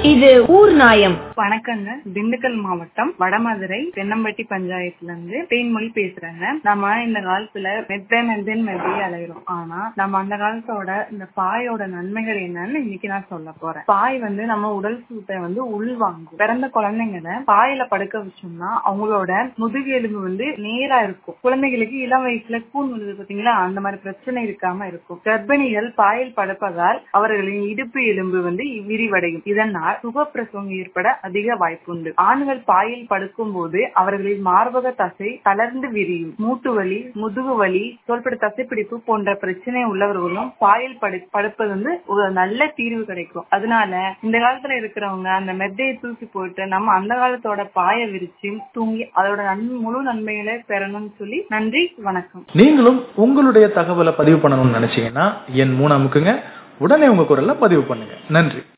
இது ஊர் நாயம் வணக்கங்க திண்டுக்கல் மாவட்டம் வடமதுரை தென்னம்பட்டி பஞ்சாயத்துல இருந்து தேன்மொழி பேசுறேங்க நம்ம இந்த காலத்துல மெத்த மெத்தன் மெத்தையே அலைகிறோம் ஆனா நம்ம அந்த காலத்தோட இந்த பாயோட நன்மைகள் என்னன்னு இன்னைக்கு நான் சொல்ல போறேன் பாய் வந்து நம்ம உடல் சூட்டை வந்து உள்வாங்கும் பிறந்த குழந்தைங்களை பாயில படுக்க வச்சோம்னா அவங்களோட முதுகு எலும்பு வந்து நேரா இருக்கும் குழந்தைகளுக்கு இளம் வயசுல கூன் விழுது பாத்தீங்களா அந்த மாதிரி பிரச்சனை இருக்காம இருக்கும் கர்ப்பிணிகள் பாயில் படுப்பதால் அவர்களின் இடுப்பு எலும்பு வந்து விரிவடையும் இதனால் சுகப்பிரசவம் ஏற்பட அதிக வாய்ப்புண்டு ஆண்கள் பாயில் படுக்கும் போது அவர்களின் மார்பக தசை தளர்ந்து விரியும் மூட்டு வலி முதுகு வலி தோள்பட தசைப்பிடிப்பு போன்ற பிரச்சனை உள்ளவர்களும் பாயில் படு படுப்பது வந்து ஒரு நல்ல தீர்வு கிடைக்கும் அதனால இந்த காலத்துல இருக்கிறவங்க அந்த மெத்தையை தூக்கி போட்டு நம்ம அந்த காலத்தோட பாய விரிச்சு தூங்கி அதோட நன்மை முழு நன்மைகளை பெறணும்னு சொல்லி நன்றி வணக்கம் நீங்களும் உங்களுடைய தகவலை பதிவு பண்ணணும்னு நினைச்சீங்கன்னா என் மூணு அமுக்குங்க உடனே உங்க குரல்ல பதிவு பண்ணுங்க நன்றி